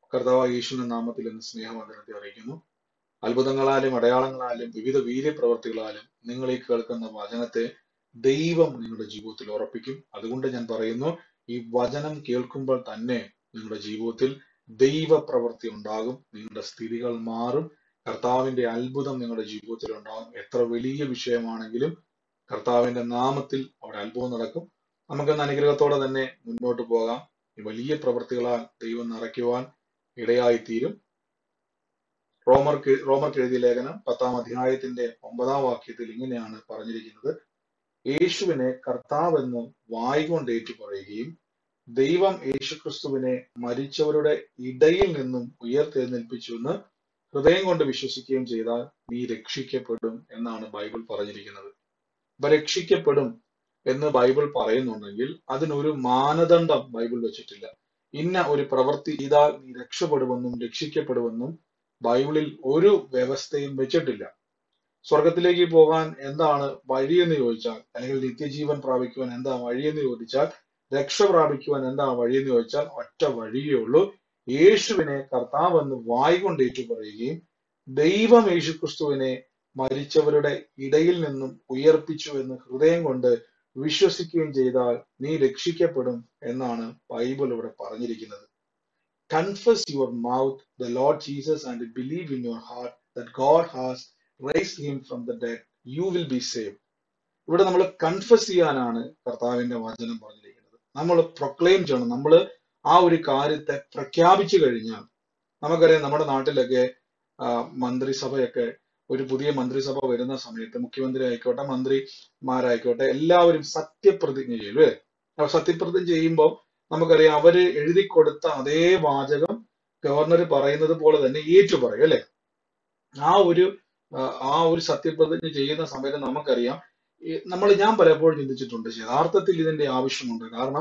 കർത്താവ് യേശുവിന്റെ നാമത്തിൽ എന്ന് സ്നേഹവന്ദനത്തെ അറിയിക്കുന്നു അത്ഭുതങ്ങളാലും അടയാളങ്ങളാലും വിവിധ വീര്യപ്രവർത്തികളാലും നിങ്ങൾ ഈ കേൾക്കുന്ന വചനത്തെ ദൈവം നിങ്ങളുടെ ജീവിതത്തിൽ ഉറപ്പിക്കും അതുകൊണ്ട് ഞാൻ പറയുന്നു ഈ വചനം കേൾക്കുമ്പോൾ തന്നെ നിങ്ങളുടെ ജീവിതത്തിൽ ദൈവപ്രവൃത്തി ഉണ്ടാകും നിങ്ങളുടെ സ്ഥിതികൾ മാറും കർത്താവിന്റെ അത്ഭുതം നിങ്ങളുടെ ജീവിതത്തിൽ ഉണ്ടാകും എത്ര വലിയ വിഷയമാണെങ്കിലും കർത്താവിന്റെ നാമത്തിൽ അവിടെ അത്ഭുതം നടക്കും നമുക്കെന്ന് അനുഗ്രഹത്തോടെ തന്നെ മുന്നോട്ട് പോകാം ഈ വലിയ പ്രവൃത്തികളാൽ ദൈവം നിറയ്ക്കുവാൻ ഇടയായിത്തീരും റോമർക്ക് റോമർക്ക് എഴുതിയ ലേഖനം പത്താം അധ്യായത്തിന്റെ ഒമ്പതാം വാക്യത്തിൽ ഇങ്ങനെയാണ് പറഞ്ഞിരിക്കുന്നത് യേശുവിനെ കർത്താവെന്ന് വായ്കൊണ്ട് ഏറ്റുപറയുകയും ദൈവം യേശുക്രിസ്തുവിനെ മരിച്ചവരുടെ ഇടയിൽ നിന്നും ഉയർത്തെഴുന്നേൽപ്പിച്ചുവെന്ന് ഹൃദയം കൊണ്ട് വിശ്വസിക്കുകയും ചെയ്താൽ നീ രക്ഷിക്കപ്പെടും എന്നാണ് ബൈബിൾ പറഞ്ഞിരിക്കുന്നത് അപ്പൊ രക്ഷിക്കപ്പെടും എന്ന് ബൈബിൾ പറയുന്നുണ്ടെങ്കിൽ അതിനൊരു മാനദണ്ഡം ബൈബിൾ വെച്ചിട്ടില്ല ഇന്ന ഒരു പ്രവൃത്തി ചെയ്താൽ നീ രക്ഷപ്പെടുമെന്നും രക്ഷിക്കപ്പെടുമെന്നും ബൈബിളിൽ ഒരു വ്യവസ്ഥയും വെച്ചിട്ടില്ല സ്വർഗത്തിലേക്ക് പോകാൻ എന്താണ് വഴിയെന്ന് ചോദിച്ചാൽ അല്ലെങ്കിൽ നിത്യജീവൻ പ്രാപിക്കുവാൻ എന്താ വഴിയെന്ന് ചോദിച്ചാൽ രക്ഷ പ്രാപിക്കുവാൻ എന്താ വഴിയെന്ന് ചോദിച്ചാൽ ഒറ്റ വഴിയേ ഉള്ളൂ യേശുവിനെ കർത്താവെന്ന് വായ്കൊണ്ട് ഏറ്റുപറയുകയും ദൈവം യേശുക്രിസ്തുവിനെ മരിച്ചവരുടെ ഇടയിൽ നിന്നും ഉയർപ്പിച്ചു എന്ന് ഹൃദയം കൊണ്ട് വിശ്വസിക്കുകയും ചെയ്താൽ നീ രക്ഷിക്കപ്പെടും എന്നാണ് ബൈബിൾ ഇവിടെ പറഞ്ഞിരിക്കുന്നത് confess your mouth the Lord Jesus and believe in your heart that God has rise him from the dead you will be save ഇവിടെ നമ്മൾ കൺഫസ് ചെയ്യാനാണ് കർത്താവിന്റെ വചനം പറഞ്ഞിരിക്കുന്നത് നമ്മൾ പ്രൊക്ലെയിം ചെയ്യണം നമ്മൾ ആ ഒരു കാര്യത്തെ പ്രഖ്യാപിച്ചു കഴിഞ്ഞാൽ നമുക്കറിയാം നമ്മുടെ നാട്ടിലൊക്കെ ആ, മന്ത്രിസഭയൊക്കെ ഒരു പുതിയ മന്ത്രിസഭ വരുന്ന സമയത്ത് മുഖ്യമന്ത്രി ആയിക്കോട്ടെ മന്ത്രിമാരായിക്കോട്ടെ എല്ലാവരും സത്യപ്രതിജ്ഞ ചെയ്യും അല്ലേ അപ്പൊ സത്യപ്രതിജ്ഞ ചെയ്യുമ്പോൾ നമുക്കറിയാം അവര് എഴുതി കൊടുത്ത അതേ വാചകം ഗവർണർ പറയുന്നത് പോലെ തന്നെ ഏറ്റു പറയും അല്ലെ ആ ഒരു ആ, ആ ഒരു സത്യപ്രതിജ്ഞ ചെയ്യുന്ന സമയത്ത് നമുക്കറിയാം നമ്മൾ ഞാൻ പലപ്പോഴും ചിന്തിച്ചിട്ടുണ്ട് യഥാർത്ഥത്തിൽ ഇതിന്റെ ആവശ്യമുണ്ട് കാരണം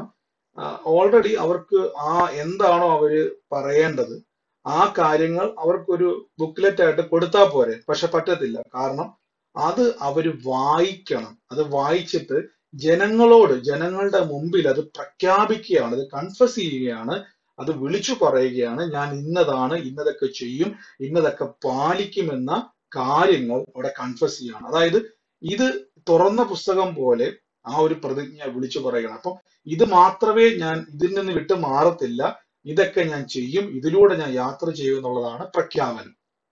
ഓൾറെഡി അവർക്ക് ആ എന്താണോ അവര് പറയേണ്ടത് ആ കാര്യങ്ങൾ അവർക്കൊരു ബുക്ക്ലെറ്റ് ആയിട്ട് കൊടുത്താൽ പോരെ പക്ഷെ പറ്റത്തില്ല കാരണം അത് അവര് വായിക്കണം അത് വായിച്ചിട്ട് ജനങ്ങളോട് ജനങ്ങളുടെ മുമ്പിൽ അത് പ്രഖ്യാപിക്കുകയാണ് അത് കൺഫസ് ചെയ്യുകയാണ് അത് വിളിച്ചു പറയുകയാണ് ഞാൻ ഇന്നതാണ് ഇന്നതൊക്കെ ചെയ്യും ഇന്നതൊക്കെ പാലിക്കുമെന്ന കാര്യങ്ങൾ അവിടെ കൺഫസ് ചെയ്യാണ് അതായത് ഇത് തുറന്ന പുസ്തകം പോലെ ആ ഒരു പ്രതിജ്ഞ വിളിച്ചു പറയണം അപ്പം ഇത് മാത്രമേ ഞാൻ ഇതിൽ നിന്ന് വിട്ട് മാറത്തില്ല ഇതൊക്കെ ഞാൻ ചെയ്യും ഇതിലൂടെ ഞാൻ യാത്ര ചെയ്യും എന്നുള്ളതാണ് പ്രഖ്യാപനം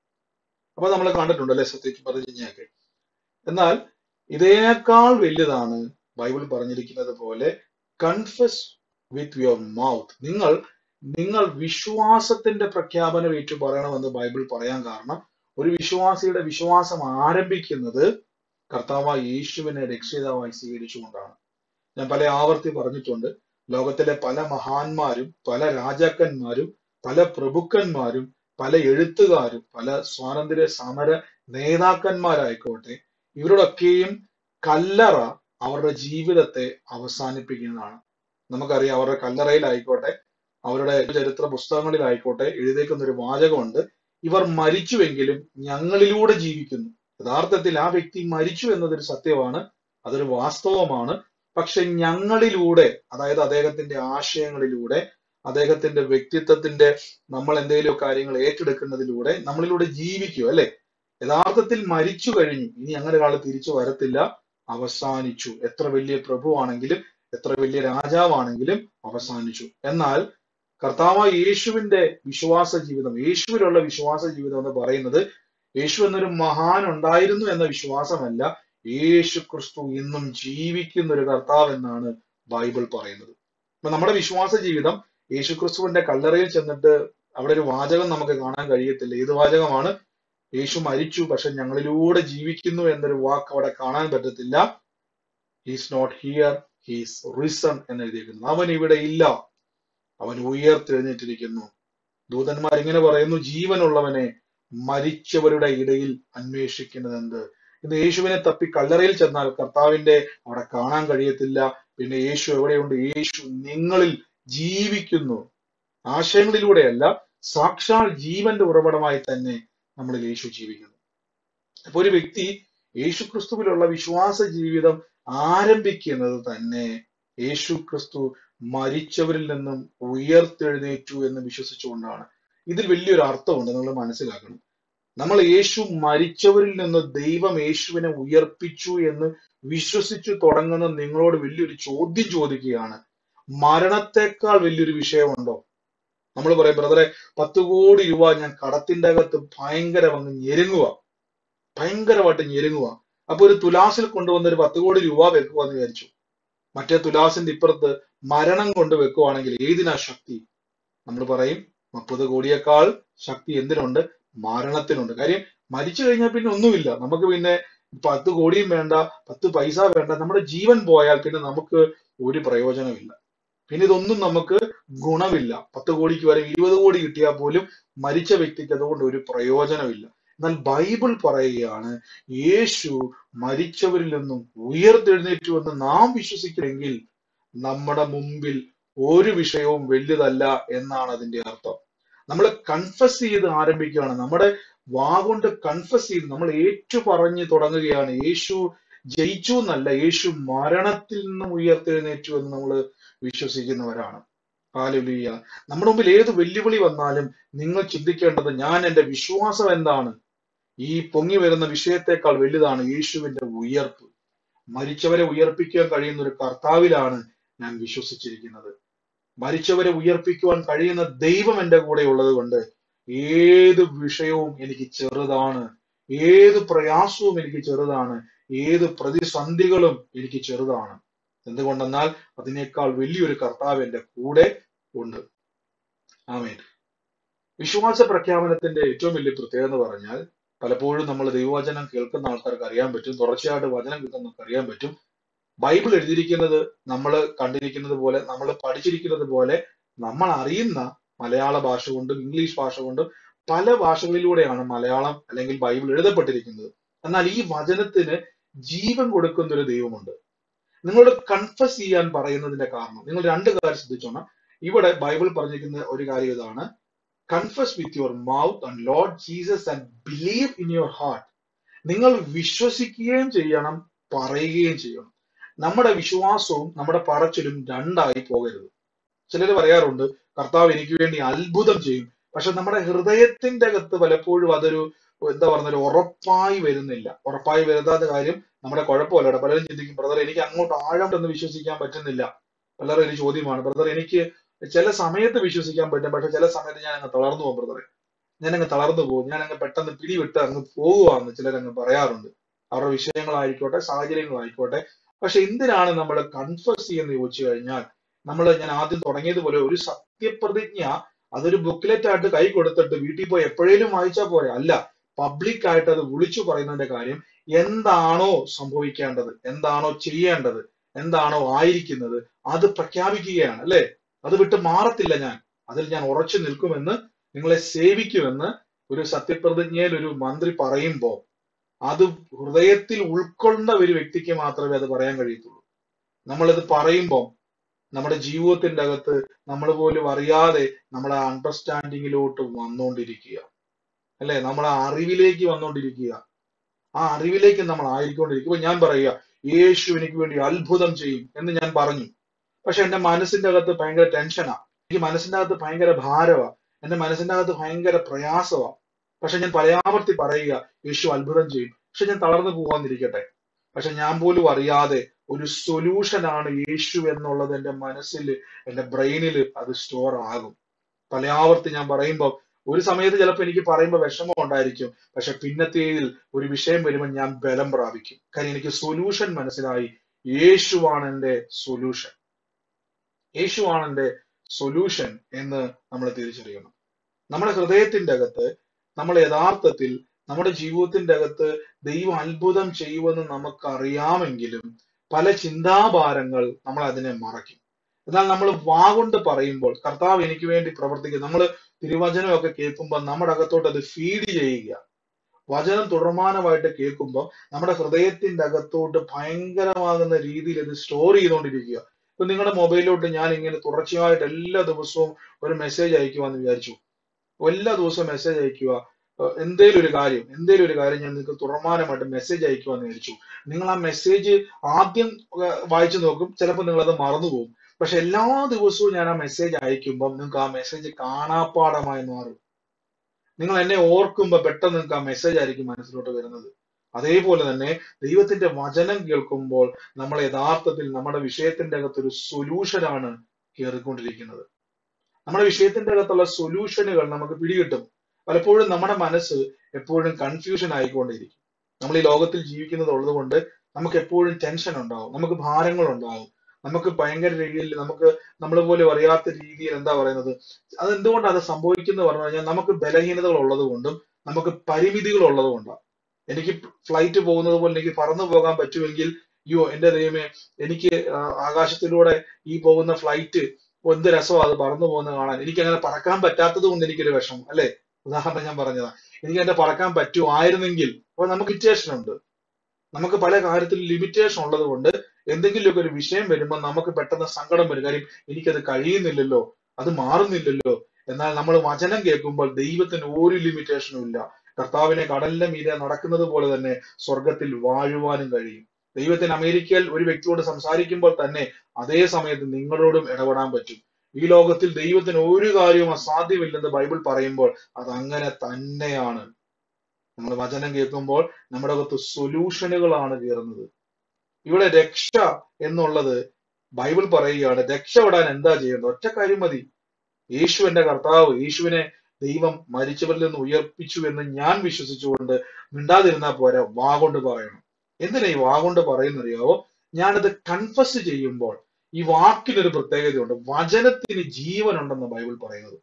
അപ്പൊ നമ്മൾ കണ്ടിട്ടുണ്ടല്ലേ സത്യത്തിൽ പ്രതിജ്ഞയൊക്കെ എന്നാൽ ഇതിനേക്കാൾ വലുതാണ് ബൈബിൾ പറഞ്ഞിരിക്കുന്നത് പോലെ കൺഫസ് വിത്ത് യുവർ മൗത്ത് നിങ്ങൾ നിങ്ങൾ വിശ്വാസത്തിന്റെ പ്രഖ്യാപനം ഏറ്റു പറയണമെന്ന് ബൈബിൾ പറയാൻ കാരണം ഒരു വിശ്വാസിയുടെ വിശ്വാസം ആരംഭിക്കുന്നത് കർത്താവായ യേശുവിനെ രക്ഷിതാവായി സ്വീകരിച്ചുകൊണ്ടാണ് ഞാൻ പല ആവർത്തി പറഞ്ഞിട്ടുണ്ട് ലോകത്തിലെ പല മഹാന്മാരും പല രാജാക്കന്മാരും പല പ്രഭുക്കന്മാരും പല എഴുത്തുകാരും പല സ്വാതന്ത്ര്യ സമര നേതാക്കന്മാരായിക്കോട്ടെ ഇവരുടെയൊക്കെയും കല്ലറ അവരുടെ ജീവിതത്തെ അവസാനിപ്പിക്കുന്നതാണ് നമുക്കറിയാം അവരുടെ കല്ലറയിലായിക്കോട്ടെ അവരുടെ ചരിത്ര പുസ്തകങ്ങളിലായിക്കോട്ടെ എഴുതിയേക്കുന്ന ഒരു വാചകമുണ്ട് ഇവർ മരിച്ചുവെങ്കിലും ഞങ്ങളിലൂടെ ജീവിക്കുന്നു യഥാർത്ഥത്തിൽ ആ വ്യക്തി മരിച്ചു എന്നതൊരു സത്യമാണ് അതൊരു വാസ്തവമാണ് പക്ഷെ ഞങ്ങളിലൂടെ അതായത് അദ്ദേഹത്തിന്റെ ആശയങ്ങളിലൂടെ അദ്ദേഹത്തിന്റെ വ്യക്തിത്വത്തിന്റെ നമ്മൾ എന്തെങ്കിലും കാര്യങ്ങൾ ഏറ്റെടുക്കുന്നതിലൂടെ നമ്മളിലൂടെ ജീവിക്കും അല്ലെ യഥാർത്ഥത്തിൽ മരിച്ചു കഴിഞ്ഞു ഇനി അങ്ങനെ ഒരാൾ തിരിച്ചു വരത്തില്ല അവസാനിച്ചു എത്ര വലിയ പ്രഭുവാണെങ്കിലും എത്ര വലിയ രാജാവാണെങ്കിലും അവസാനിച്ചു എന്നാൽ കർത്താവായ യേശുവിന്റെ വിശ്വാസ ജീവിതം യേശുവിലുള്ള വിശ്വാസ ജീവിതം എന്ന് പറയുന്നത് യേശു എന്നൊരു മഹാൻ ഉണ്ടായിരുന്നു എന്ന വിശ്വാസമല്ല യേശു ക്രിസ്തു ഇന്നും ജീവിക്കുന്ന ഒരു കർത്താവ് എന്നാണ് ബൈബിൾ പറയുന്നത് അപ്പൊ നമ്മുടെ വിശ്വാസ ജീവിതം യേശു ക്രിസ്തുവിന്റെ കല്ലറയിൽ ചെന്നിട്ട് അവിടെ ഒരു വാചകം നമുക്ക് കാണാൻ കഴിയത്തില്ല ഏത് വാചകമാണ് യേശു മരിച്ചു പക്ഷെ ഞങ്ങളിലൂടെ ജീവിക്കുന്നു എന്നൊരു വാക്ക് അവിടെ കാണാൻ പറ്റത്തില്ല he's not here he's risen എന്ന് എഴുതിയിരിക്കുന്നു അവൻ ഇവിടെ ഇല്ല അവൻ ഉയർത്തെഴുന്നേറ്റിരിക്കുന്നു ദൂതന്മാർ ഇങ്ങനെ പറയുന്നു ജീവനുള്ളവനെ മരിച്ചവരുടെ ഇടയിൽ അന്വേഷിക്കുന്നത് എന്ത് ഇന്ന് യേശുവിനെ തപ്പി കല്ലറയിൽ ചെന്നാൽ കർത്താവിന്റെ അവിടെ കാണാൻ കഴിയത്തില്ല പിന്നെ യേശു എവിടെയുണ്ട് യേശു നിങ്ങളിൽ ജീവിക്കുന്നു ആശയങ്ങളിലൂടെയല്ല സാക്ഷാൽ ജീവന്റെ ഉറവിടമായി തന്നെ നമ്മളിൽ യേശു ജീവിക്കുന്നു അപ്പൊ ഒരു വ്യക്തി യേശു ക്രിസ്തുവിലുള്ള വിശ്വാസ ജീവിതം ആരംഭിക്കുന്നത് തന്നെ യേശു ക്രിസ്തു മരിച്ചവരിൽ നിന്നും ഉയർത്തെഴുന്നേറ്റു എന്ന് വിശ്വസിച്ചുകൊണ്ടാണ് ഇതിൽ വലിയൊരു അർത്ഥമുണ്ട് നിങ്ങൾ മനസ്സിലാക്കണം നമ്മൾ യേശു മരിച്ചവരിൽ നിന്ന് ദൈവം യേശുവിനെ ഉയർപ്പിച്ചു എന്ന് വിശ്വസിച്ചു തുടങ്ങുന്ന നിങ്ങളോട് വലിയൊരു ചോദ്യം ചോദിക്കുകയാണ് മരണത്തെക്കാൾ വലിയൊരു വിഷയമുണ്ടോ നമ്മൾ പറയും ബ്രദറെ പത്ത് കോടി രൂപ ഞാൻ കടത്തിന്റെ അകത്ത് ഭയങ്കര വന്ന് ഞെരുങ്ങുക ഭയങ്കരമായിട്ട് ഞെരുങ്ങുക അപ്പൊ ഒരു തുലാസിൽ കൊണ്ടുവന്ന ഒരു പത്ത് കോടി രൂപ വെക്കുക എന്ന് വിചാരിച്ചു മറ്റേ തുലാസിന്റെ ഇപ്പുറത്ത് മരണം കൊണ്ട് വെക്കുവാണെങ്കിൽ ഏതിനാ ശക്തി നമ്മൾ പറയും മുപ്പത് കോടിയേക്കാൾ ശക്തി എന്തിനുണ്ട് മരണത്തിനുണ്ട് കാര്യം മരിച്ചു കഴിഞ്ഞാൽ പിന്നെ ഒന്നുമില്ല നമുക്ക് പിന്നെ പത്ത് കോടിയും വേണ്ട പത്ത് പൈസ വേണ്ട നമ്മുടെ ജീവൻ പോയാൽ പിന്നെ നമുക്ക് ഒരു പ്രയോജനമില്ല പിന്നെ ഇതൊന്നും നമുക്ക് ഗുണമില്ല പത്ത് കോടിക്ക് വരെ ഇരുപത് കോടി കിട്ടിയാൽ പോലും മരിച്ച വ്യക്തിക്ക് അതുകൊണ്ട് ഒരു പ്രയോജനമില്ല എന്നാൽ ബൈബിൾ പറയുകയാണ് യേശു മരിച്ചവരിൽ നിന്നും ഉയർത്തെഴുന്നേറ്റു എന്ന് നാം വിശ്വസിക്കുമെങ്കിൽ നമ്മുടെ മുമ്പിൽ ഒരു വിഷയവും വലുതല്ല എന്നാണ് അതിന്റെ അർത്ഥം നമ്മൾ കൺഫസ് ചെയ്ത് ആരംഭിക്കുകയാണ് നമ്മുടെ വാ കൊണ്ട് കൺഫസ് ചെയ്ത് നമ്മൾ ഏറ്റു പറഞ്ഞ് തുടങ്ങുകയാണ് യേശു ജയിച്ചു എന്നല്ല യേശു മരണത്തിൽ നിന്നും ഉയർത്തെഴുന്നേറ്റു എന്ന് നമ്മൾ വിശ്വസിക്കുന്നവരാണ് ഹാലലുയ്യ നമ്മുടെ മുമ്പിൽ ഏത് വെല്ലുവിളി വന്നാലും നിങ്ങൾ ചിന്തിക്കേണ്ടത് ഞാൻ എന്റെ വിശ്വാസം എന്താണ് ഈ പൊങ്ങി വരുന്ന വിഷയത്തെക്കാൾ വലുതാണ് യേശുവിന്റെ ഉയർപ്പ് മരിച്ചവരെ ഉയർപ്പിക്കാൻ കഴിയുന്ന ഒരു കർത്താവിലാണ് ഞാൻ വിശ്വസിച്ചിരിക്കുന്നത് മരിച്ചവരെ ഉയർപ്പിക്കുവാൻ കഴിയുന്ന ദൈവം എന്റെ കൂടെ ഉള്ളത് കൊണ്ട് ഏത് വിഷയവും എനിക്ക് ചെറുതാണ് ഏത് പ്രയാസവും എനിക്ക് ചെറുതാണ് ഏത് പ്രതിസന്ധികളും എനിക്ക് ചെറുതാണ് എന്തുകൊണ്ടെന്നാൽ അതിനേക്കാൾ വലിയൊരു കർത്താവ് എന്റെ കൂടെ ഉണ്ട് ആമേൻ വിശ്വാസ പ്രഖ്യാപനത്തിന്റെ ഏറ്റവും വലിയ പ്രത്യേകത എന്ന് പറഞ്ഞാൽ പലപ്പോഴും നമ്മൾ ദൈവവചനം കേൾക്കുന്ന ആൾക്കാർക്ക് അറിയാൻ പറ്റും തുടർച്ചയായിട്ട് വചനം കിട്ടുന്നവർക്ക് അറിയാൻ പറ്റും ബൈബിൾ എഴുതിയിരിക്കുന്നത് നമ്മൾ കണ്ടിരിക്കുന്നത് പോലെ നമ്മൾ പഠിച്ചിരിക്കുന്നത് പോലെ നമ്മൾ അറിയുന്ന മലയാള ഭാഷ കൊണ്ടും ഇംഗ്ലീഷ് ഭാഷ കൊണ്ടും പല ഭാഷകളിലൂടെയാണ് മലയാളം അല്ലെങ്കിൽ ബൈബിൾ എഴുതപ്പെട്ടിരിക്കുന്നത് എന്നാൽ ഈ വചനത്തിന് ജീവൻ കൊടുക്കുന്ന ഒരു ദൈവമുണ്ട് നിങ്ങളോട് കൺഫസ് ചെയ്യാൻ പറയുന്നതിന്റെ കാരണം നിങ്ങൾ രണ്ട് കാര്യം ശ്രദ്ധിച്ചോണം ഇവിടെ ബൈബിൾ പറഞ്ഞിരിക്കുന്ന ഒരു കാര്യം ഇതാണ് confess with your mouth and Lord Jesus and believe in your heart നിങ്ങൾ വിശ്വസിക്കുകയും ചെയ്യണം പറയുകയും ചെയ്യണം നമ്മുടെ വിശ്വാസവും നമ്മുടെ പറച്ചിലും രണ്ടായി പോകരുത് ചിലർ പറയാറുണ്ട് കർത്താവ് എനിക്ക് വേണ്ടി അത്ഭുതം ചെയ്യും പക്ഷെ നമ്മുടെ ഹൃദയത്തിന്റെ അകത്ത് പലപ്പോഴും അതൊരു എന്താ പറയുന്ന ഒരു ഉറപ്പായി വരുന്നില്ല ഉറപ്പായി വരുത്താത്ത കാര്യം നമ്മുടെ കുഴപ്പമല്ല പലരും ചിന്തിക്കും ബ്രദർ എനിക്ക് അങ്ങോട്ട് ആഴമെന്ന് വിശ്വസിക്കാൻ പറ്റുന്നില്ല പലരും ഒരു ചോദ്യമാണ് ബ്രദർ എനിക്ക് ചില സമയത്ത് വിശ്വസിക്കാൻ പറ്റും പക്ഷെ ചില സമയത്ത് ഞാൻ അങ്ങ് തളർന്നു പോകും ബ്രദറെ ഞാൻ അങ്ങ് തളർന്നു പോകും ഞാൻ അങ്ങ് പെട്ടെന്ന് പിടിവിട്ട് അങ്ങ് പോകുവാന്ന് ചിലരങ്ങ് പറയാറുണ്ട് അവരുടെ വിഷയങ്ങളായിക്കോട്ടെ സാഹചര്യങ്ങളായിക്കോട്ടെ പക്ഷെ എന്തിനാണ് നമ്മൾ കൺഫസ് ചെയ്യുന്ന ചോദിച്ചു കഴിഞ്ഞാൽ നമ്മൾ ഞാൻ ആദ്യം തുടങ്ങിയതുപോലെ ഒരു സത്യപ്രതിജ്ഞ അതൊരു ബുക്ക്ലെറ്റ് ആയിട്ട് കൈ കൊടുത്തിട്ട് വീട്ടിൽ പോയി എപ്പോഴേലും വായിച്ചാൽ പോരെ അല്ല പബ്ലിക് ആയിട്ട് അത് വിളിച്ചു പറയുന്നതിന്റെ കാര്യം എന്താണോ സംഭവിക്കേണ്ടത് എന്താണോ ചെയ്യേണ്ടത് എന്താണോ ആയിരിക്കുന്നത് അത് പ്രഖ്യാപിക്കുകയാണ് അല്ലെ അത് വിട്ട് മാറത്തില്ല ഞാൻ അതിൽ ഞാൻ ഉറച്ചു നിൽക്കുമെന്ന് നിങ്ങളെ സേവിക്കുമെന്ന് ഒരു സത്യപ്രതിജ്ഞയിൽ ഒരു മന്ത്രി പറയുമ്പോ അത് ഹൃദയത്തിൽ ഉൾക്കൊണ്ട ഒരു വ്യക്തിക്ക് മാത്രമേ അത് പറയാൻ കഴിയത്തുള്ളൂ നമ്മളിത് പറയുമ്പോൾ നമ്മുടെ ജീവിതത്തിന്റെ അകത്ത് നമ്മൾ പോലും അറിയാതെ നമ്മുടെ അണ്ടർസ്റ്റാൻഡിങ്ങിലോട്ട് വന്നുകൊണ്ടിരിക്കുക അല്ലെ നമ്മളെ അറിവിലേക്ക് വന്നുകൊണ്ടിരിക്കുക ആ അറിവിലേക്ക് നമ്മൾ ആയിക്കൊണ്ടിരിക്കുക ഇപ്പൊ ഞാൻ പറയുക യേശു എനിക്ക് വേണ്ടി അത്ഭുതം ചെയ്യും എന്ന് ഞാൻ പറഞ്ഞു പക്ഷെ എന്റെ മനസ്സിന്റെ അകത്ത് ഭയങ്കര ടെൻഷനാ എനിക്ക് മനസ്സിന്റെ അകത്ത് ഭയങ്കര ഭാരമാ എന്റെ മനസ്സിന്റെ അകത്ത് ഭയങ്കര പ്രയാസമാ പക്ഷെ ഞാൻ പലയാവർത്തി പറയുക യേശു അത്ഭുതം ചെയ്യും പക്ഷെ ഞാൻ തളർന്നു പോകാന്നിരിക്കട്ടെ പക്ഷെ ഞാൻ പോലും അറിയാതെ ഒരു സൊല്യൂഷൻ ആണ് യേശു എന്നുള്ളത് എന്റെ മനസ്സിൽ എന്റെ ബ്രെയിനിൽ അത് സ്റ്റോർ ആകും പലയാവർത്തി ഞാൻ പറയുമ്പോൾ ഒരു സമയത്ത് ചിലപ്പോൾ എനിക്ക് പറയുമ്പോൾ വിഷമം ഉണ്ടായിരിക്കും പക്ഷെ പിന്നത്തേതിൽ ഒരു വിഷയം വരുമ്പോൾ ഞാൻ ബലം പ്രാപിക്കും കാര്യം എനിക്ക് സൊല്യൂഷൻ മനസ്സിലായി യേശുവാണ് എന്റെ സൊല്യൂഷൻ യേശുവാണ് എന്റെ സൊല്യൂഷൻ എന്ന് നമ്മൾ തിരിച്ചറിയണം നമ്മുടെ ഹൃദയത്തിന്റെ അകത്ത് നമ്മൾ യഥാർത്ഥത്തിൽ നമ്മുടെ ജീവിതത്തിന്റെ അകത്ത് ദൈവം അത്ഭുതം ചെയ്യുമെന്ന് നമുക്കറിയാമെങ്കിലും പല ചിന്താഭാരങ്ങൾ നമ്മൾ അതിനെ മറയ്ക്കും എന്നാൽ നമ്മൾ വാഗൊണ്ട് പറയുമ്പോൾ കർത്താവ് എനിക്ക് വേണ്ടി പ്രവർത്തിക്കും നമ്മൾ തിരുവചനമൊക്കെ കേൾക്കുമ്പോൾ നമ്മുടെ അകത്തോട്ട് അത് ഫീഡ് ചെയ്യുക വചനം തുടർമാനമായിട്ട് കേൾക്കുമ്പോൾ നമ്മുടെ ഹൃദയത്തിന്റെ അകത്തോട്ട് ഭയങ്കരമാകുന്ന രീതിയിൽ ഇത് സ്റ്റോർ ചെയ്തുകൊണ്ടിരിക്കുക ഇപ്പൊ നിങ്ങളുടെ മൊബൈലിലോട്ട് ഞാൻ ഇങ്ങനെ തുടർച്ചയായിട്ട് എല്ലാ ദിവസവും ഒരു മെസ്സേജ് അയക്കുവാന്ന് വിചാരിച്ചു എല്ലാ ദിവസവും മെസ്സേജ് അയക്കുക എന്തേലും ഒരു കാര്യം എന്തേലും ഒരു കാര്യം ഞാൻ നിങ്ങൾക്ക് തുടർമാനമായിട്ട് മെസ്സേജ് അയക്കുവാന്ന് വിചാരിച്ചു നിങ്ങൾ ആ മെസ്സേജ് ആദ്യം വായിച്ചു നോക്കും ചിലപ്പോൾ നിങ്ങൾ അത് മറന്നു പോകും പക്ഷെ എല്ലാ ദിവസവും ഞാൻ ആ മെസ്സേജ് അയക്കുമ്പോൾ നിങ്ങൾക്ക് ആ മെസ്സേജ് കാണാപ്പാടമായി മാറും നിങ്ങൾ എന്നെ ഓർക്കുമ്പോൾ പെട്ടെന്ന് നിങ്ങൾക്ക് ആ മെസ്സേജ് ആയിരിക്കും മനസ്സിലോട്ട് വരുന്നത് അതേപോലെ തന്നെ ദൈവത്തിന്റെ വചനം കേൾക്കുമ്പോൾ നമ്മൾ യഥാർത്ഥത്തിൽ നമ്മുടെ വിഷയത്തിന്റെ അകത്തൊരു സൊല്യൂഷനാണ് കയറിക്കൊണ്ടിരിക്കുന്നത് നമ്മുടെ വിഷയത്തിന്റെ അകത്തുള്ള സൊല്യൂഷനുകൾ നമുക്ക് പിടികിട്ടും പലപ്പോഴും നമ്മുടെ മനസ്സ് എപ്പോഴും കൺഫ്യൂഷൻ ആയിക്കൊണ്ടിരിക്കും നമ്മൾ ഈ ലോകത്തിൽ ജീവിക്കുന്നത് ഉള്ളത് കൊണ്ട് നമുക്ക് എപ്പോഴും ടെൻഷൻ ഉണ്ടാവും നമുക്ക് ഭാരങ്ങൾ ഉണ്ടാവും നമുക്ക് ഭയങ്കര രീതിയിൽ നമുക്ക് നമ്മൾ പോലും അറിയാത്ത രീതിയിൽ എന്താ പറയുന്നത് അത് എന്തുകൊണ്ടാണ് അത് സംഭവിക്കുന്നത് പറഞ്ഞു കഴിഞ്ഞാൽ നമുക്ക് ബലഹീനതകൾ ഉള്ളത് കൊണ്ടും നമുക്ക് പരിമിതികൾ ഉള്ളത് കൊണ്ടാണ് എനിക്ക് ഫ്ലൈറ്റ് പോകുന്നത് പോലെ എനിക്ക് പറന്നു പോകാൻ പറ്റുമെങ്കിൽ അയ്യോ എന്റെ ദൈവമേ എനിക്ക് ആ, ആകാശത്തിലൂടെ ഈ പോകുന്ന ഫ്ലൈറ്റ് എന്ത് രസമാണ് അത് പറന്നു പോകുന്നത് കാണാൻ എനിക്ക് അങ്ങനെ പറക്കാൻ പറ്റാത്തത് കൊണ്ട് എനിക്കൊരു വിഷമം അല്ലെ ഉദാഹരണം ഞാൻ പറഞ്ഞതാ എനിക്ക് എന്റെ പറക്കാൻ പറ്റുമായിരുന്നെങ്കിൽ അപ്പൊ നമുക്ക് ലിമിറ്റേഷൻ ഉണ്ട് നമുക്ക് പല കാര്യത്തിൽ ലിമിറ്റേഷൻ ഉള്ളത് കൊണ്ട് എന്തെങ്കിലുമൊക്കെ ഒരു വിഷയം വരുമ്പോൾ നമുക്ക് പെട്ടെന്ന് സങ്കടം വരും കാര്യം എനിക്കത് കഴിയുന്നില്ലല്ലോ അത് മാറുന്നില്ലല്ലോ എന്നാൽ നമ്മൾ വചനം കേൾക്കുമ്പോൾ ദൈവത്തിന് ഒരു ലിമിറ്റേഷനും ഇല്ല കർത്താവിനെ കടലിന്റെ മീതെ നടക്കുന്നത് പോലെ തന്നെ സ്വർഗത്തിൽ വാഴുവാനും കഴിയും ദൈവത്തിന് അമേരിക്കയിൽ ഒരു വ്യക്തിയോട് സംസാരിക്കുമ്പോൾ തന്നെ അതേ സമയത്ത് നിങ്ങളോടും ഇടപെടാൻ പറ്റും ഈ ലോകത്തിൽ ദൈവത്തിന് ഒരു കാര്യവും അസാധ്യമില്ലെന്ന് ബൈബിൾ പറയുമ്പോൾ അത് അങ്ങനെ തന്നെയാണ് നമ്മൾ വചനം കേൾക്കുമ്പോൾ നമ്മുടെ അകത്ത് സൊല്യൂഷനുകളാണ് കയറുന്നത് ഇവിടെ രക്ഷ എന്നുള്ളത് ബൈബിൾ പറയുകയാണ് രക്ഷപ്പെടാൻ എന്താ ചെയ്യേണ്ടത് ഒറ്റ കാര്യം മതി യേശു എന്റെ കർത്താവ് യേശുവിനെ ദൈവം മരിച്ചവരിൽ നിന്ന് ഉയർപ്പിച്ചു എന്ന് ഞാൻ വിശ്വസിച്ചുകൊണ്ട് മിണ്ടാതിരുന്നാൽ പോരാ വാ കൊണ്ട് പറയണം എന്തിനാ ഈ വാ കൊണ്ട് പറയുന്നറിയാവോ ഞാനത് കൺഫസ് ചെയ്യുമ്പോൾ ഈ വാക്കിനൊരു പ്രത്യേകതയുണ്ട് വചനത്തിന് ജീവനുണ്ടെന്ന് ബൈബിൾ പറയുന്നത്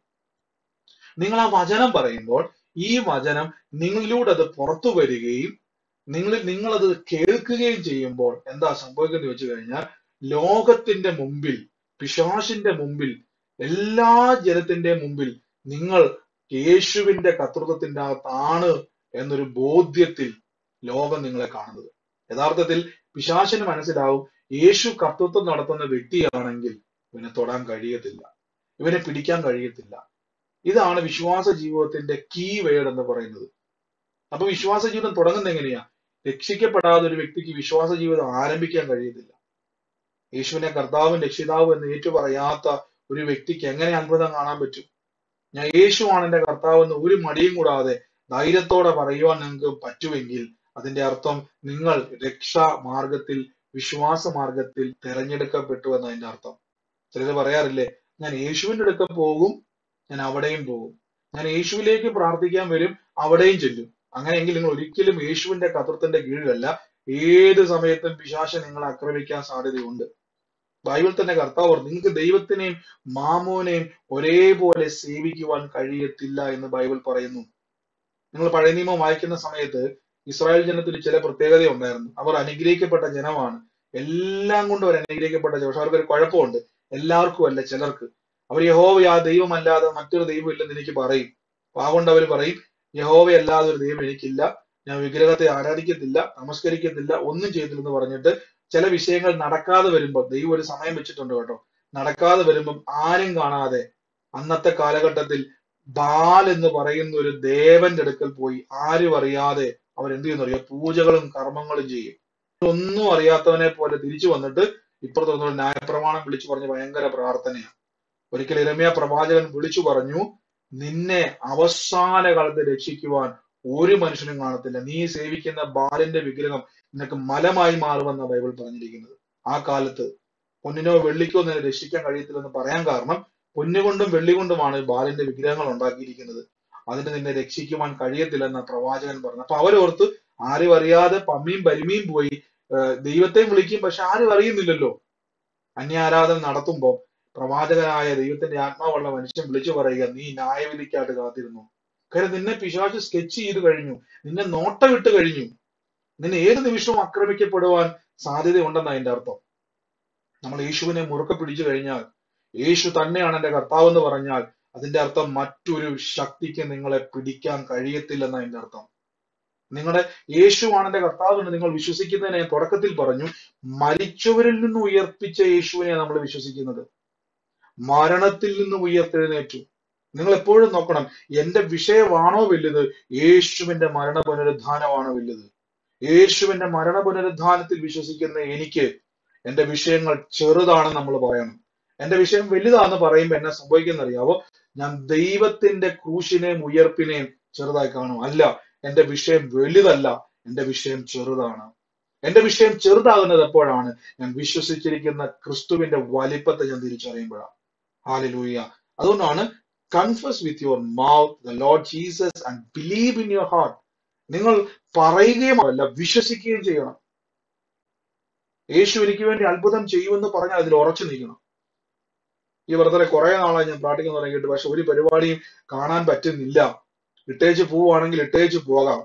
നിങ്ങൾ ആ വചനം പറയുമ്പോൾ ഈ വചനം നിങ്ങളിലൂടെ അത് പുറത്തു വരികയും നിങ്ങൾ നിങ്ങളത് കേൾക്കുകയും ചെയ്യുമ്പോൾ എന്താ സംഭവിക്കുന്നത് വെച്ച് കഴിഞ്ഞാൽ ലോകത്തിന്റെ മുമ്പിൽ പിശാശിന്റെ മുമ്പിൽ എല്ലാ ജനത്തിന്റെ മുമ്പിൽ നിങ്ങൾ യേശുവിന്റെ കർത്തൃത്വത്തിന്റെ അകത്താണ് എന്നൊരു ബോധ്യത്തിൽ ലോകം നിങ്ങളെ കാണുന്നത് യഥാർത്ഥത്തിൽ പിശാശിന് മനസ്സിലാവും യേശു കർത്തൃത്വം നടത്തുന്ന വ്യക്തിയാണെങ്കിൽ ഇവനെ തൊടാൻ കഴിയത്തില്ല ഇവനെ പിടിക്കാൻ കഴിയത്തില്ല ഇതാണ് വിശ്വാസ ജീവിതത്തിന്റെ കീ വേർഡ് എന്ന് പറയുന്നത് അപ്പൊ വിശ്വാസ ജീവിതം തുടങ്ങുന്നത് എങ്ങനെയാ രക്ഷിക്കപ്പെടാതെ ഒരു വ്യക്തിക്ക് വിശ്വാസ ജീവിതം ആരംഭിക്കാൻ കഴിയത്തില്ല യേശുവിനെ കർത്താവും രക്ഷിതാവും എന്ന് ഏറ്റുപറയാത്ത ഒരു വ്യക്തിക്ക് എങ്ങനെ അത്ഭുതം കാണാൻ പറ്റും ഞാൻ യേശുവാണ് എന്റെ കർത്താവ് എന്ന് ഒരു മടിയും കൂടാതെ ധൈര്യത്തോടെ പറയുവാൻ നിങ്ങൾക്ക് പറ്റുമെങ്കിൽ അതിന്റെ അർത്ഥം നിങ്ങൾ രക്ഷാ മാർഗത്തിൽ വിശ്വാസ മാർഗത്തിൽ തെരഞ്ഞെടുക്കപ്പെട്ടു എന്ന് അതിന്റെ അർത്ഥം ചിലര് പറയാറില്ലേ ഞാൻ യേശുവിന്റെ അടുക്ക പോകും ഞാൻ അവിടെയും പോകും ഞാൻ യേശുവിലേക്ക് പ്രാർത്ഥിക്കാൻ വരും അവിടെയും ചെല്ലും അങ്ങനെയെങ്കിൽ നിങ്ങൾ ഒരിക്കലും യേശുവിന്റെ കർത്തൃത്വത്തിന്റെ കീഴിലല്ല ഏത് സമയത്തും പിശാശ നിങ്ങളെ ആക്രമിക്കാൻ സാധ്യതയുണ്ട് ബൈബിൾ തന്നെ കർത്താവ് പറഞ്ഞു നിങ്ങൾക്ക് ദൈവത്തിനെയും മാമോനെയും ഒരേപോലെ സേവിക്കുവാൻ കഴിയത്തില്ല എന്ന് ബൈബിൾ പറയുന്നു നിങ്ങൾ പഴയ നിയമം വായിക്കുന്ന സമയത്ത് ഇസ്രായേൽ ജനത്തിന് ചില പ്രത്യേകത ഉണ്ടായിരുന്നു അവർ അനുഗ്രഹിക്കപ്പെട്ട ജനമാണ് എല്ലാം കൊണ്ടും അവർ അനുഗ്രഹിക്കപ്പെട്ട ജനം പക്ഷെ അവർക്ക് ഒരു കുഴപ്പമുണ്ട് എല്ലാവർക്കും അല്ല ചിലർക്ക് അവർ യഹോവ ആ ദൈവമല്ലാതെ മറ്റൊരു ദൈവം ഇല്ലെന്ന് എനിക്ക് പറയും അപ്പൊ അതുകൊണ്ട് അവർ പറയും യഹോവയല്ലാതെ ഒരു ദൈവം എനിക്കില്ല ഞാൻ വിഗ്രഹത്തെ ആരാധിക്കത്തില്ല നമസ്കരിക്കത്തില്ല ഒന്നും ചെയ്തില്ലെന്ന് പറഞ്ഞിട്ട് ചില വിഷയങ്ങൾ നടക്കാതെ വരുമ്പോൾ ദൈവം ഒരു സമയം വെച്ചിട്ടുണ്ട് കേട്ടോ നടക്കാതെ വരുമ്പം ആരും കാണാതെ അന്നത്തെ കാലഘട്ടത്തിൽ ബാൽ എന്ന് പറയുന്ന ഒരു ദേവന്റെ അടുക്കൽ പോയി ആരും അറിയാതെ അവർ എന്ത് ചെയ്യുന്നു അറിയോ പൂജകളും കർമ്മങ്ങളും ചെയ്യും ഒന്നും അറിയാത്തവനെ പോലെ തിരിച്ചു വന്നിട്ട് ഇപ്പുറത്ത് വന്നൊരു ന്യായപ്രമാണം വിളിച്ചു പറഞ്ഞ് ഭയങ്കര പ്രാർത്ഥനയാണ് ഒരിക്കൽ ഇരമ്യ പ്രവാചകൻ വിളിച്ചു പറഞ്ഞു നിന്നെ അവസാന കാലത്ത് രക്ഷിക്കുവാൻ ഒരു മനുഷ്യനും കാണത്തില്ല നീ സേവിക്കുന്ന ബാലിന്റെ വിഗ്രഹം നിനക്ക് മലമായി മാറുമെന്ന ബൈബിൾ പറഞ്ഞിരിക്കുന്നത് ആ കാലത്ത് പൊന്നിനോ വെള്ളിക്കോ നിന്നെ രക്ഷിക്കാൻ കഴിയത്തില്ലെന്ന് പറയാൻ കാരണം പൊന്നുകൊണ്ടും വെള്ളി കൊണ്ടുമാണ് ബാലിന്റെ വിഗ്രഹങ്ങൾ ഉണ്ടാക്കിയിരിക്കുന്നത് അതിന് നിന്നെ രക്ഷിക്കുവാൻ കഴിയത്തില്ലെന്ന പ്രവാചകൻ പറഞ്ഞു അപ്പൊ അവരോർത്ത് ആരും അറിയാതെ പമ്മിയും പരിമിയും പോയി ഏഹ് ദൈവത്തെയും വിളിക്കും പക്ഷെ ആരും അറിയുന്നില്ലല്ലോ അന്യാരാധന നടത്തുമ്പോ പ്രവാചകനായ ദൈവത്തിന്റെ ആത്മാവുള്ള മനുഷ്യൻ വിളിച്ചു പറയുക നീ ന്യായവിധിക്കായിട്ട് കാത്തിരുന്നു കാര്യം നിന്നെ പിശാച് സ്കെച്ച് ചെയ്ത് കഴിഞ്ഞു നിന്നെ നോട്ടമിട്ട് കഴിഞ്ഞു നിന്നെ ഏത് നിമിഷവും ആക്രമിക്കപ്പെടുവാൻ സാധ്യതയുണ്ടെന്ന് അതിന്റെ അർത്ഥം നമ്മൾ യേശുവിനെ മുറുക്കെ പിടിച്ചു കഴിഞ്ഞാൽ യേശു തന്നെയാണ് എന്റെ കർത്താവ് എന്ന് പറഞ്ഞാൽ അതിന്റെ അർത്ഥം മറ്റൊരു ശക്തിക്ക് നിങ്ങളെ പിടിക്കാൻ കഴിയത്തില്ലെന്ന് അതിന്റെ അർത്ഥം നിങ്ങളുടെ യേശുവാണ് എന്റെ കർത്താവ് എന്ന് നിങ്ങൾ വിശ്വസിക്കുന്നതിനെ ഞാൻ തുടക്കത്തിൽ പറഞ്ഞു മരിച്ചവരിൽ നിന്ന് ഉയർപ്പിച്ച യേശുവിനെ നമ്മൾ വിശ്വസിക്കുന്നത് മരണത്തിൽ നിന്ന് ഉയർത്തെഴുന്നേറ്റു നിങ്ങൾ എപ്പോഴും നോക്കണം എന്റെ വിഷയമാണോ വലുത് യേശുവിന്റെ മരണ പുനരുദ്ധാനമാണോ വലുത് യേശുവിന്റെ മരണ പുനരുദ്ധാനത്തിൽ വിശ്വസിക്കുന്ന എനിക്ക് എന്റെ വിഷയങ്ങൾ ചെറുതാണെന്ന് നമ്മൾ പറയണം എന്റെ വിഷയം വലുതാന്ന് പറയുമ്പോൾ എന്നെ സംഭവിക്കുന്ന അറിയാവോ ഞാൻ ദൈവത്തിന്റെ ക്രൂശിനെയും ഉയർപ്പിനെയും ചെറുതായി കാണും അല്ല എന്റെ വിഷയം വലുതല്ല എന്റെ വിഷയം ചെറുതാണ് എന്റെ വിഷയം ചെറുതാകുന്നത് എപ്പോഴാണ് ഞാൻ വിശ്വസിച്ചിരിക്കുന്ന ക്രിസ്തുവിന്റെ വലിപ്പത്തെ ഞാൻ തിരിച്ചറിയുമ്പോഴാണ് ഹാലലൂയ അതുകൊണ്ടാണ് confess with your mouth the Lord Jesus and believe in your heart നിങ്ങൾ പറയുകയും അല്ല വിശ്വസിക്കുകയും ചെയ്യണം യേശു എനിക്ക് വേണ്ടി അത്ഭുതം ചെയ്യുമെന്ന് പറഞ്ഞാൽ അതിൽ ഉറച്ചു നിൽക്കണം ഈ ബ്രദറെ കുറെ നാളായി ഞാൻ പ്രാർത്ഥിക്കാൻ തുടങ്ങിയിട്ട് പക്ഷെ ഒരു പരിപാടിയും കാണാൻ പറ്റുന്നില്ല ഇട്ടേച്ച് പോവുകയാണെങ്കിൽ ഇട്ടേച്ച് പോകാം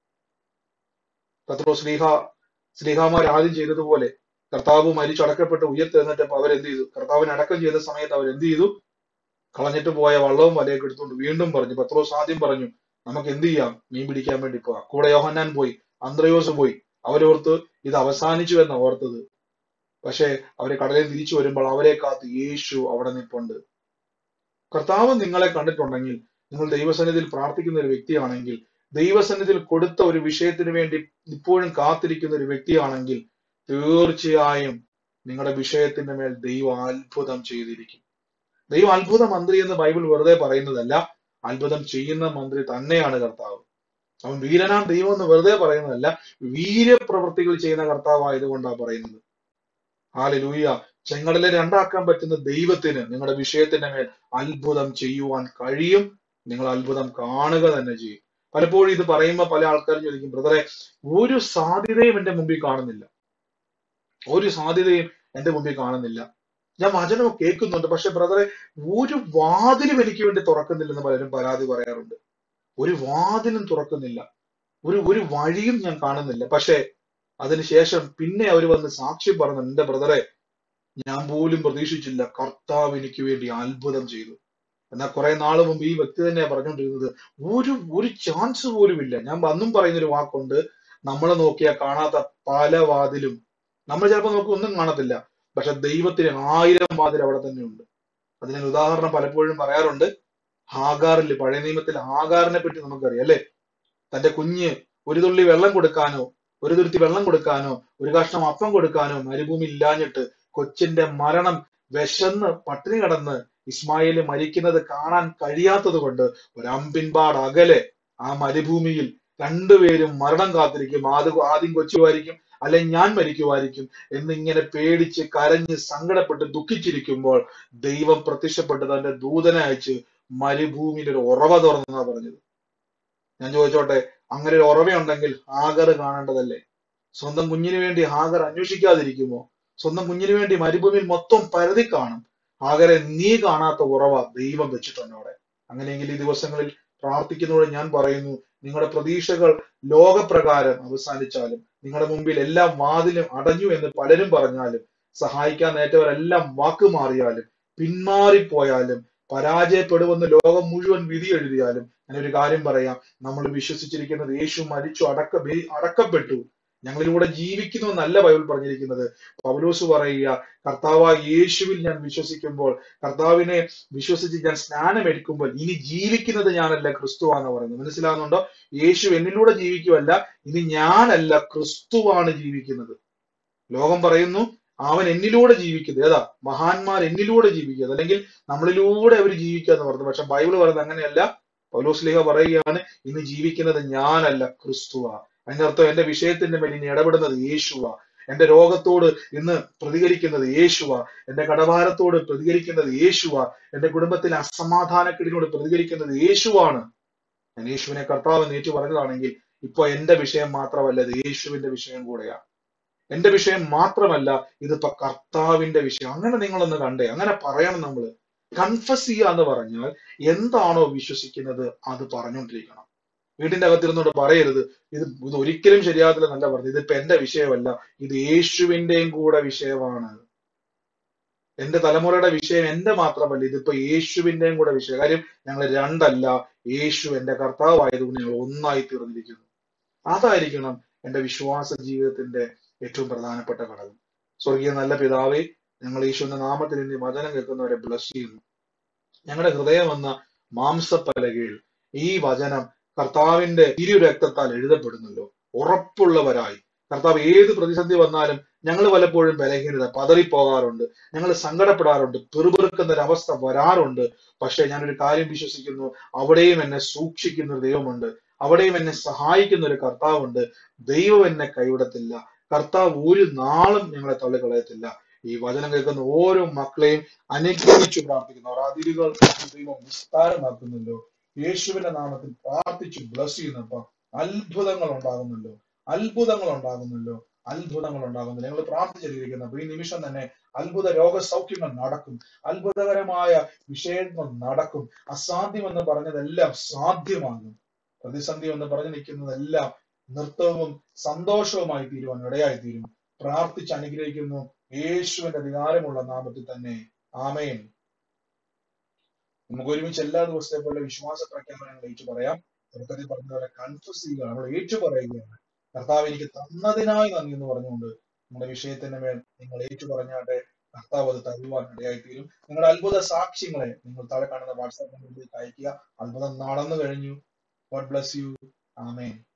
പത്രോ ശ്രീഹ ശ്രീഹാമാർ ആദ്യം ചെയ്തതുപോലെ കർത്താവ് മരിച്ചടക്കപ്പെട്ട് ഉയർത്തെഴുന്നേറ്റപ്പോൾ അവരെന്ത് ചെയ്തു കർത്താവിനെ അടക്കം ചെയ്ത സമയത്ത് അവർ എന്ത് ചെയ്തു കളഞ്ഞിട്ട് പോയ വള്ളവും വലയൊക്കെ എടുത്തുകൊണ്ട് വീണ്ടും പറഞ്ഞു പത്രോസ് ആദ്യം പറഞ്ഞു നമുക്ക് എന്ത് ചെയ്യാം മീൻ പിടിക്കാൻ വേണ്ടി പോവാം കൂടെ യോഹന്നാൻ പോയി അന്ത്രയോസ് പോയി അവരോർത്ത് ഇത് അവസാനിച്ചു എന്ന് ഓർത്തത് പക്ഷെ അവര് കടലിൽ തിരിച്ചു വരുമ്പോൾ അവരെ കാത്ത് യേശു അവിടെ നിൽപ്പുണ്ട് കർത്താവ് നിങ്ങളെ കണ്ടിട്ടുണ്ടെങ്കിൽ നിങ്ങൾ ദൈവസന്നിധിയിൽ പ്രാർത്ഥിക്കുന്ന ഒരു വ്യക്തിയാണെങ്കിൽ ദൈവസന്നിധിയിൽ കൊടുത്ത ഒരു വിഷയത്തിന് വേണ്ടി ഇപ്പോഴും കാത്തിരിക്കുന്ന ഒരു വ്യക്തിയാണെങ്കിൽ തീർച്ചയായും നിങ്ങളുടെ വിഷയത്തിന്റെ മേൽ ദൈവം അത്ഭുതം ചെയ്തിരിക്കും ദൈവം അത്ഭുത മന്ത്രി എന്ന് ബൈബിൾ വെറുതെ പറയുന്നതല്ല അത്ഭുതം ചെയ്യുന്ന മന്ത്രി തന്നെയാണ് കർത്താവ് അവൻ വീരനാം ദൈവം എന്ന് വെറുതെ പറയുന്നതല്ല വീരപ്രവൃത്തികൾ ചെയ്യുന്ന കർത്താവായതുകൊണ്ടാണ് പറയുന്നത് ഹാലലൂയ ചെങ്കടലെ രണ്ടാക്കാൻ പറ്റുന്ന ദൈവത്തിന് നിങ്ങളുടെ വിഷയത്തിന്റെ മേൽ അത്ഭുതം ചെയ്യുവാൻ കഴിയും നിങ്ങൾ അത്ഭുതം കാണുക തന്നെ ചെയ്യും പലപ്പോഴും ഇത് പറയുമ്പോൾ പല ആൾക്കാരും ചോദിക്കും ബ്രദറെ ഒരു സാധ്യതയും എന്റെ മുമ്പിൽ കാണുന്നില്ല ഒരു സാധ്യതയും എന്റെ മുമ്പിൽ കാണുന്നില്ല ഞാൻ വചനം കേൾക്കുന്നുണ്ട് പക്ഷെ ബ്രദറെ ഒരു വാതിലും എനിക്ക് വേണ്ടി തുറക്കുന്നില്ലെന്ന് പലരും പരാതി പറയാറുണ്ട് ഒരു വാതിലും തുറക്കുന്നില്ല ഒരു ഒരു വഴിയും ഞാൻ കാണുന്നില്ല പക്ഷെ അതിനുശേഷം പിന്നെ അവർ വന്ന് സാക്ഷ്യം പറഞ്ഞു എന്റെ ബ്രദറെ ഞാൻ പോലും പ്രതീക്ഷിച്ചില്ല കർത്താവ് എനിക്ക് വേണ്ടി അത്ഭുതം ചെയ്തു എന്നാൽ കുറെ നാൾ മുമ്പ് ഈ വ്യക്തി തന്നെയാ പറഞ്ഞുകൊണ്ടിരുന്നത് ഒരു ഒരു ചാൻസ് പോലും ഇല്ല ഞാൻ അന്നും പറയുന്ന ഒരു വാക്കുണ്ട് നമ്മളെ നോക്കിയാൽ കാണാത്ത പല വാതിലും നമ്മൾ ചിലപ്പോൾ നോക്കി ഒന്നും കാണത്തില്ല പക്ഷെ ദൈവത്തിന് ആയിരം വാതിൽ അവിടെ തന്നെ ഉണ്ട് അതിന് ഞാൻ ഉദാഹരണം പലപ്പോഴും പറയാറുണ്ട് ഹാഗാറിൽ പഴയ നിയമത്തിൽ ഹാഗാറിനെ പറ്റി നമുക്കറിയാം അല്ലെ തന്റെ കുഞ്ഞ് ഒരു തുള്ളി വെള്ളം കൊടുക്കാനോ ഒരു തുരുത്തി വെള്ളം കൊടുക്കാനോ ഒരു കഷ്ണം അപ്പം കൊടുക്കാനോ മരുഭൂമി ഇല്ലാഞ്ഞിട്ട് കൊച്ചിന്റെ മരണം വിശന്ന് പട്ടിണി കിടന്ന് ഇസ്മായിൽ മരിക്കുന്നത് കാണാൻ കഴിയാത്തത് കൊണ്ട് ഒരു അമ്പിൻപാട് അകലെ ആ മരുഭൂമിയിൽ രണ്ടുപേരും മരണം കാത്തിരിക്കും ആദ്യം ആദ്യം കൊച്ചുമായിരിക്കും അല്ലെ ഞാൻ മരിക്കുമായിരിക്കും എന്നിങ്ങനെ പേടിച്ച് കരഞ്ഞ് സങ്കടപ്പെട്ട് ദുഃഖിച്ചിരിക്കുമ്പോൾ ദൈവം പ്രത്യക്ഷപ്പെട്ട് തന്റെ ദൂതനെ അയച്ച് മരുഭൂമിയിൽ ഒരു ഉറവ തുറന്നാ പറഞ്ഞത് ഞാൻ ചോദിച്ചോട്ടെ അങ്ങനെ ഒരു ഉറവയുണ്ടെങ്കിൽ ഹാഗർ കാണേണ്ടതല്ലേ സ്വന്തം കുഞ്ഞിന് വേണ്ടി ഹാഗർ അന്വേഷിക്കാതിരിക്കുമോ സ്വന്തം കുഞ്ഞിന് വേണ്ടി മരുഭൂമിയിൽ മൊത്തം പരതി കാണും ഹാഗരെ നീ കാണാത്ത ഉറവ ദൈവം വെച്ചിട്ടുണ്ട് അവിടെ അങ്ങനെയെങ്കിൽ ഈ ദിവസങ്ങളിൽ പ്രാർത്ഥിക്കുന്നതോടെ ഞാൻ പറയുന്നു നിങ്ങളുടെ പ്രതീക്ഷകൾ ലോകപ്രകാരം അവസാനിച്ചാലും നിങ്ങളുടെ മുമ്പിൽ എല്ലാ വാതിലും അടഞ്ഞു എന്ന് പലരും പറഞ്ഞാലും സഹായിക്കാൻ നേറ്റവരെല്ലാം വാക്ക് മാറിയാലും പിന്മാറിപ്പോയാലും പരാജയപ്പെടുമെന്ന് ലോകം മുഴുവൻ വിധി എഴുതിയാലും ഞാൻ ഒരു കാര്യം പറയാം നമ്മൾ വിശ്വസിച്ചിരിക്കുന്നത് യേശു മരിച്ചു അടക്ക അടക്കപ്പെട്ടു ഞങ്ങളിലൂടെ ജീവിക്കുന്നു എന്നല്ല ബൈബിൾ പറഞ്ഞിരിക്കുന്നത് പൗലോസ് പറയുക കർത്താവായ യേശുവിൽ ഞാൻ വിശ്വസിക്കുമ്പോൾ കർത്താവിനെ വിശ്വസിച്ച് ഞാൻ സ്നാനം എടുക്കുമ്പോൾ ഇനി ജീവിക്കുന്നത് ഞാനല്ല ക്രിസ്തുവാന്ന് പറയുന്നത് മനസ്സിലാകുന്നുണ്ടോ യേശു എന്നിലൂടെ ജീവിക്കുമല്ല ഇനി ഞാനല്ല ക്രിസ്തുവാണ് ജീവിക്കുന്നത് ലോകം പറയുന്നു അവൻ എന്നിലൂടെ ജീവിക്കുന്നത് ഏതാ മഹാന്മാർ എന്നിലൂടെ ജീവിക്കുന്നത് അല്ലെങ്കിൽ നമ്മളിലൂടെ അവർ ജീവിക്കുക എന്ന് പറഞ്ഞു പക്ഷെ ബൈബിൾ പറയുന്നത് അങ്ങനെയല്ല പൗലോസ്ലിഹ പറയുകയാണ് ഇന്ന് ജീവിക്കുന്നത് ഞാനല്ല ക്രിസ്തുവ അതിന്റെ അർത്ഥം എന്റെ വിഷയത്തിന്റെ മേൽ ഇനി ഇടപെടുന്നത് യേശുവ എന്റെ രോഗത്തോട് ഇന്ന് പ്രതികരിക്കുന്നത് യേശുവ എന്റെ കടഭാരത്തോട് പ്രതികരിക്കുന്നത് യേശുവ എന്റെ കുടുംബത്തിലെ അസമാധാനക്കെടിനോട് പ്രതികരിക്കുന്നത് യേശുവാണ് ഞാൻ യേശുവിനെ കർത്താവ് നേറ്റു പറഞ്ഞതാണെങ്കിൽ ഇപ്പൊ എന്റെ വിഷയം മാത്രമല്ല ഇത് യേശുവിന്റെ വിഷയം കൂടെയാണ് എന്റെ വിഷയം മാത്രമല്ല ഇതിപ്പോ കർത്താവിന്റെ വിഷയം അങ്ങനെ നിങ്ങളൊന്ന് കണ്ടേ അങ്ങനെ പറയണം നമ്മൾ കൺഫസ് ചെയ്യുക എന്ന് പറഞ്ഞാൽ എന്താണോ വിശ്വസിക്കുന്നത് അത് പറഞ്ഞുകൊണ്ടിരിക്കണം വീടിന്റെ അകത്തിരുന്നോണ്ട് പറയരുത് ഇത് ഇത് ഒരിക്കലും ശരിയാകത്തില്ല എന്നല്ല പറഞ്ഞത് ഇതിപ്പോ എന്റെ വിഷയമല്ല ഇത് യേശുവിന്റെയും കൂടെ വിഷയമാണ് എന്റെ തലമുറയുടെ വിഷയം എന്റെ മാത്രമല്ല ഇതിപ്പോ യേശുവിന്റെയും കൂടെ വിഷയം കാര്യം ഞങ്ങൾ രണ്ടല്ല യേശു എന്റെ കർത്താവായതുകൊണ്ട് ഞങ്ങൾ ഒന്നായി തീർന്നിരിക്കുന്നു അതായിരിക്കണം എന്റെ വിശ്വാസ ജീവിതത്തിന്റെ ഏറ്റവും പ്രധാനപ്പെട്ട ഘടകം സ്വർഗീയ നല്ല പിതാവേ ഞങ്ങൾ യേശുവിന്റെ നാമത്തിൽ ഇനി വചനം കേൾക്കുന്നവരെ ബ്ലസ് ചെയ്യുന്നു ഞങ്ങളുടെ ഹൃദയം എന്ന മാംസപ്പലകയിൽ ഈ വചനം കർത്താവിന്റെ ഇരു രക്തത്താൽ എഴുതപ്പെടുന്നല്ലോ ഉറപ്പുള്ളവരായി കർത്താവ് ഏത് പ്രതിസന്ധി വന്നാലും ഞങ്ങൾ പലപ്പോഴും ബലഹീനത പതറിപ്പോകാറുണ്ട് ഞങ്ങൾ സങ്കടപ്പെടാറുണ്ട് പിറുപിറുക്കുന്ന ഒരു അവസ്ഥ വരാറുണ്ട് പക്ഷെ ഞാനൊരു കാര്യം വിശ്വസിക്കുന്നു അവിടെയും എന്നെ സൂക്ഷിക്കുന്ന ഒരു ദൈവമുണ്ട് അവിടെയും എന്നെ സഹായിക്കുന്ന ഒരു കർത്താവുണ്ട് ദൈവം എന്നെ കൈവിടത്തില്ല കർത്താവ് ഒരു നാളും ഞങ്ങളെ തള്ളിക്കളയത്തില്ല ഈ വചനം കേൾക്കുന്ന ഓരോ മക്കളെയും അനുഗ്രഹിച്ചു പ്രാർത്ഥിക്കുന്നവർ അതിരുകൾ ദൈവം വിസ്താരമാക്കുന്നല്ലോ യേശുവിന്റെ നാമത്തിൽ പ്രാർത്ഥിച്ചു ബ്ലസ് ചെയ്യുന്നപ്പ അത്ഭുതങ്ങൾ ഉണ്ടാകുന്നല്ലോ അത്ഭുതങ്ങൾ ഉണ്ടാകുന്നല്ലോ അത്ഭുതങ്ങൾ ഉണ്ടാകുന്നു ഞങ്ങൾ പ്രാർത്ഥിച്ചിരിക്കുന്ന ഈ നിമിഷം തന്നെ അത്ഭുത രോഗസൗഖ്യങ്ങൾ നടക്കും അത്ഭുതകരമായ വിഷയങ്ങൾ നടക്കും അസാധ്യമെന്ന് പറഞ്ഞതെല്ലാം സാധ്യമാകും പ്രതിസന്ധി എന്ന് പറഞ്ഞു നിൽക്കുന്നതെല്ലാം നൃത്തവും സന്തോഷവുമായി തീരുവാൻ ഇടയായി തീരും പ്രാർത്ഥിച്ച് അനുഗ്രഹിക്കുന്നു യേശുവിന്റെ അധികാരമുള്ള നാമത്തിൽ തന്നെ ആമേൻ നമുക്ക് ഒരുമിച്ച് എല്ലാ ദിവസത്തെ പോലെ വിശ്വാസ പ്രഖ്യാപനങ്ങൾ ഏറ്റു പറയാം തുടക്കത്തിൽ പറഞ്ഞ പോലെ കൺഫ്യൂസ് ചെയ്യുക നമ്മൾ ഏറ്റു പറയുകയാണ് കർത്താവ് എനിക്ക് തന്നതിനായി നന്ദി എന്ന് പറഞ്ഞുകൊണ്ട് നമ്മുടെ വിഷയത്തിന് മേൽ നിങ്ങൾ ഏറ്റു പറഞ്ഞാട്ടെ കർത്താവ് അത് തരുവാൻ ഇടയായി തീരും നിങ്ങളുടെ അത്ഭുത സാക്ഷ്യങ്ങളെ നിങ്ങൾ താഴെ കാണുന്ന വാട്സാപ്പ് നമ്പറിലേക്ക് അയക്കുക അത്ഭുതം നടന്നു കഴിഞ്ഞു ഗോഡ് ബ്ലസ് യു ആമേൻ